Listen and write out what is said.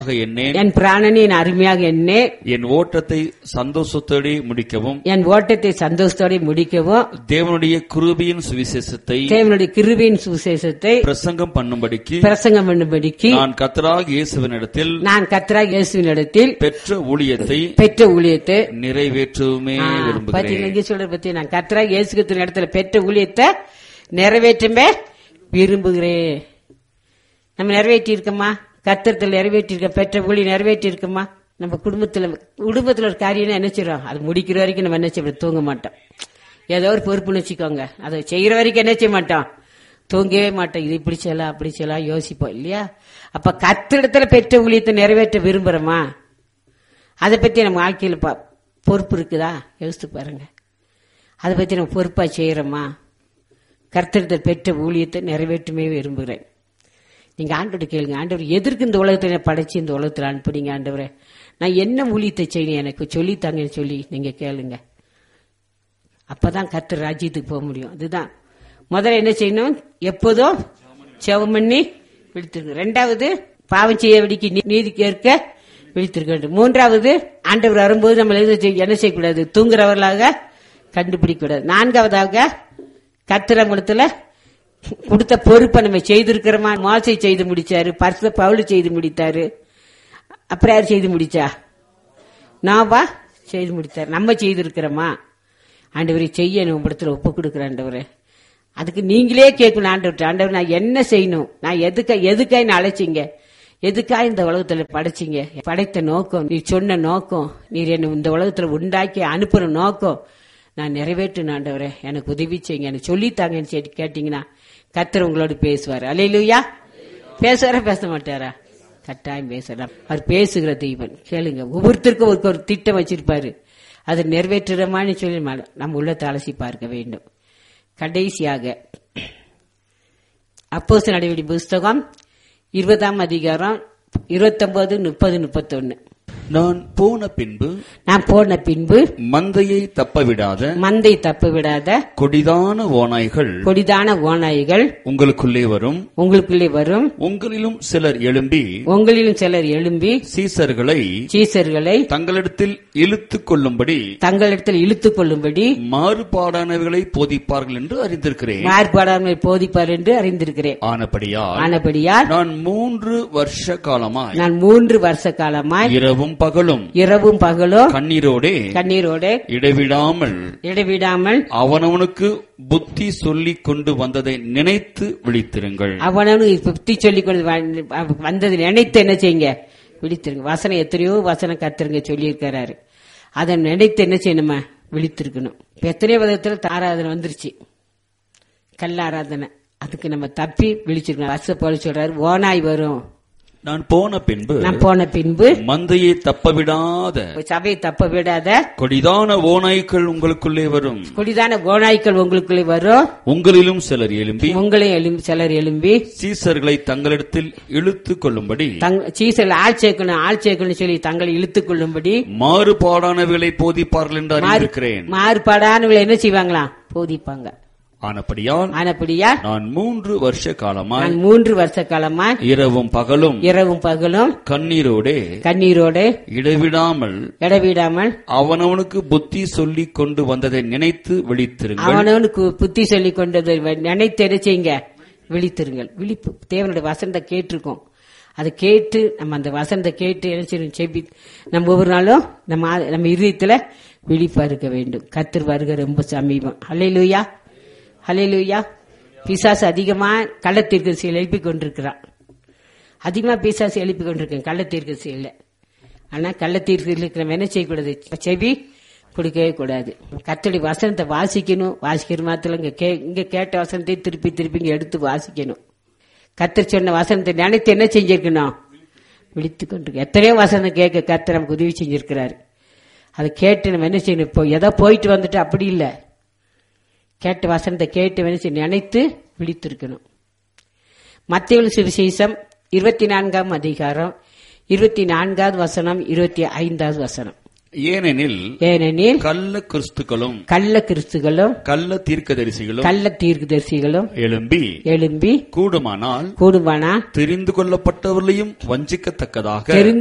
எண்ணேன் என் பிராணனை என் அருமையாக எண்ணே என் ஓட்டத்தை சந்தோஷத்தோടെ முடிக்கவும் என் ஓட்டத்தை சந்தோஷத்தோட முடிக்கவும் தேவனுடைய குருபியின் சுவிசேஷத்தை தேவனுடைய கிருபையின் சுவிசேஷத்தை பிரசங்கம் பண்ணும்படிக்கு பிரசங்கம் பண்ணும்படிக்கு நான் கத்தராக இயேசுவினிடத்தில் நான் கத்ரா இயேசுவினிடத்தில் பெற்ற ஊழியத்தை பெற்ற ஊழியத்தை நிறைவேற்றவுமே ஆ, விரும்புகிறேன் பாத்தீங்களா, இங்க சொல்ற பத்தி நான் கத்ரா இயேசுகிற இடத்துல பெற்ற ஊழியத்தை நிறைவேற்றுமே விரும்புகிறேன் நம்ம நிறைவேற்றி இருக்கோமா கத்திரத்தில் நிறைவேற்றி இருக்க பெற்ற ஊழி நிறைவேற்றி இருக்கோமா நம்ம குடும்பத்துல குடும்பத்துல ஒரு காரியம் என்ன செய்றோம் அது முடிக்கிற வரைக்கும் நம்ம என்ன செய்ய தூங்க மாட்டோம் ஏதோ ஒரு பொறுப்புன்னு வச்சுக்கோங்க அதை செய்யற வரைக்கும் என்ன செய்ய மாட்டோம் தூங்கவே மாட்டோம் இது இப்படி செய்யலாம் அப்படி செய்யலாம் யோசிப்போம் இல்லையா அப்ப கத்திடத்துல பெற்ற ஊழியத்தை நிறைவேற்ற விரும்புறோமா அதை பத்தி நம்ம வாழ்க்கையில பா- பொறுப்பு இருக்குதா யோசித்து பாருங்க அதை பத்தி நம்ம பொறுப்பா செய்யறோமா கர்த்தரிடத்தில் பெற்ற ஊழியத்தை நிறைவேற்றுமே விரும்புகிறேன் நீங்க ஆண்டோட கேளுங்க ஆண்டவர் எதற்கு இந்த உலகத்தை படைச்சு இந்த உலகத்தில் அனுப்புனீங்க ஆண்டவரே நான் என்ன ஊழியத்தை செய்யணும் எனக்கு சொல்லித்தாங்கன்னு சொல்லி நீங்க கேளுங்க அப்பதான் கர்த்தர் ராஜ்யத்துக்கு போக முடியும் அதுதான் முதல்ல என்ன செய்யணும் எப்போதும் செவம் பண்ணி விழித்திருக்க ரெண்டாவது பாவம் செய்ய விடிக்கு நீதி கேட்க விழித்திருக்க வேண்டும் மூன்றாவது ஆண்டவர் வரும்போது நம்ம எது செய்ய- என்ன செய்யக்கூடாது தூங்குறவர்களாக கண்டுபிடிக்க கூடாது நான்காவதாக கத்திரங்குளத்துல கொடுத்த பொறுப்பை நம்ம செய்திருக்கிறோமா மோசை செய்து முடிச்சாரு பரிசு பவுல் செய்து முடித்தாரு அப்புறம் யார் செய்து முடிச்சா நாவா செய்து முடித்தார் நம்ம செய்திருக்கிறோமா ஆண்டவரை செய்ய உங்களிடத்துல ஒப்பு கொடுக்குற ஆண்டவரே அதுக்கு நீங்களே கேட்கணும் ஆண்டவர் ஆண்டவர் நான் என்ன செய்யணும் நான் எதுக்கா எதுக்காய் நான் அழைச்சிங்க எதுக்காய் இந்த உலகத்துல படைச்சிங்க படைத்த நோக்கம் நீ சொன்ன நோக்கம் நீர் என்ன இந்த உலகத்துல உண்டாக்கி அனுப்புற நோக்கம் நான் நிறைவேற்றணும் ஆண்டவரே எனக்கு உதவி செய்யுங்க எனக்கு சொல்லித்தாங்கன்னு சொல்லி கேட்டீங்கன்னா கத்தர் உங்களோட பேசுவார் அலையிலுயா பேசுவாரா பேச மாட்டாரா கட்டாயம் பேசலாம் அவர் பேசுகிற தெய்வன் கேளுங்க ஒவ்வொருத்தருக்கும் ஒரு ஒரு திட்டம் வச்சிருப்பாரு அதை நிறைவேற்றுறமான்னு சொல்லி ம- நம்ம உள்ளத்தை அலசி பார்க்க வேண்டும் கடைசியாக அப்போஸ் நடவடி புஸ்தகம் இருபதாம் அதிகாரம் இருபத்தொன்பது முப்பது முப்பத்தொன்னு நான் போன பின்பு நான் போன பின்பு மந்தையை தப்பவிடாத மந்தை தப்பு விடாத கொடிதான ஓநாய்கள் கொடிதான ஓநாய்கள் உங்களுக்குள்ளே வரும் உங்களுக்குள்ளே வரும் உங்களிலும் சிலர் எழும்பி உங்களிலும் சிலர் எழும்பி சீசர்களை சீசர்களை தங்களிடத்தில் இழுத்துக் கொள்ளும்படி தங்களிடத்தில் இழுத்துக் கொள்ளும்படி மாறுபாடானவர்களை போதிப்பார்கள் என்று அறிந்திருக்கிறேன் மாறுபாடாமை போதிப்பார் என்று அறிந்திருக்கிறேன் ஆனபடியால் ஆனபடியால் நான் மூன்று வருஷ காலமாய் நான் மூன்று வருஷ காலமாய் இரவும் பகலும் இரவும் பகலும் கண்ணீரோடே கண்ணீரோடு இடைவிடாமல் இடைவிடாமல் அவனவனுக்கு புத்தி சொல்லிக் கொண்டு வந்ததை நினைத்து விழித்திருங்கள் அவனவனு புத்தி சொல்லிக் கொண்டு வ- வந்தது நினைத்து என்ன செய்யுங்க விழித்திருங்க வசனம் எத்தனையோ வசனம் கத்துருங்க சொல்லியிருக்கிறாரு அதை நினைத்து என்ன செய்யணுமா விழித்திருக்கணும் இப்ப எத்தனையோ விதத்துல ஆராதனை வந்துருச்சு கல் ஆராதனை அதுக்கு நம்ம தப்பி விழிச்சிருக்கணும் வருஷ போல சொல்றாரு ஓனாய் வரும் நான் போன பின்பு நான் போன பின்பு மந்தையை தப்பவிடாத சபையை தப்ப விடாத கொடிதான ஓநாய்க்கள் உங்களுக்குள்ளே வரும் குடிதான கோனாய்க்கள் உங்களுக்குள்ளே வரும் உங்களிலும் சிலர் எழும்பி உங்களை எழும்பி சிலர் எழும்பி சீசர்களை தங்களிடத்தில் இழுத்துக் கொள்ளும்படி தங் சீசல் ஆள் சேர்க்கணும் ஆள் சேர்க்கணும் சொல்லி தங்களை இழுத்துக் கொள்ளும்படி மாறுபாடானவர்களை போதிப்பார்கள் என்று அறிந்திருக்கிறேன் மாறுபாடானவங்களை என்ன செய்வாங்களாம் போதிப்பாங்க ஆனபடியால் ஆனப்படியா நான் மூன்று வருஷ காலமாய் நான் மூன்று வருஷ காலமா இரவும் பகலும் இரவும் பகலும் கண்ணீரோடே கண்ணீரோடு இடைவிடாமல் இடவிடாமல் அவனவனுக்கு புத்தி சொல்லிக் கொண்டு வந்ததை நினைத்து விழித்திருங்கள் அவனவனுக்கு புத்தி சொல்லிக் கொண்டதை நினைத்து என்ன செய்யுங்க விழித்திருங்கள் விழிப்பு தேவனுடைய வசனத்தை கேட்டிருக்கோம் அதை கேட்டு நம்ம அந்த வசனத்தை கேட்டு என்ன செய்யணும் செபி நம்ம ஒவ்வொரு நாளும் நம்ம ஆ- நம்ம இதயத்துல விழிப்பா இருக்க வேண்டும் கத்தர் வருக ரொம்ப சமீபம் ஹalleluya ஹalleluya பிசாசு அதிகமா கள்ளத்தீர்க்கசி எழுப்பி கொண்டிருக்கிறான் அதிகமா பிசாசு எழுப்பி கொண்டிருக்கேன் கள்ளத்தீர்க்கசி இல்ல ஆனா கள்ளத்தீர்க்கசி நம்ம என்ன செய்யக்கூடாது செவி கொடுக்கவே கூடாது கத்தடி வசனத்தை வாசிக்கணும் வாசிக்கிற மாத்திரம் இங்க கே இங்க கேட்ட வசனத்தை திருப்பி திருப்பி இங்க எடுத்து வாசிக்கணும் கத்தர் சொன்ன வசனத்தை நினைத்து என்ன செஞ்சிருக்கணும் விழித்து கொண்டிருக்க எத்தனையோ வசனம் கேட்க கத்தர் நமக்கு உதவி செஞ்சிருக்கிறாரு அதை கேட்டு நம்ம என்ன செய்யணும் இப்போ ஏதோ போயிட்டு வந்துட்டு அப்படி இல்லை கேட்ட வசனத்தை கேட்டு என்ன செய்யணும் நினைத்து விழித்திருக்கணும் மத்திய சுவிசேஷம் இருபத்தி நான்காம் அதிகாரம் இருபத்தி நான்காவது வசனம் இருபத்தி ஐந்தாவது வசனம் ஏனெனில் ஏனெனில் கள்ள கிறிஸ்துக்களும் கள்ள கிறிஸ்துகளும் கள்ள தீர்க்கதரிசிகளும் கள்ள தீர்க்கதரிசிகளும் எழும்பி எழும்பி கூடுமானால் கூடுவானா தெரிந்து கொள்ளப்பட்டவர்களையும் வஞ்சிக்கத்தக்கதாக தெரிந்து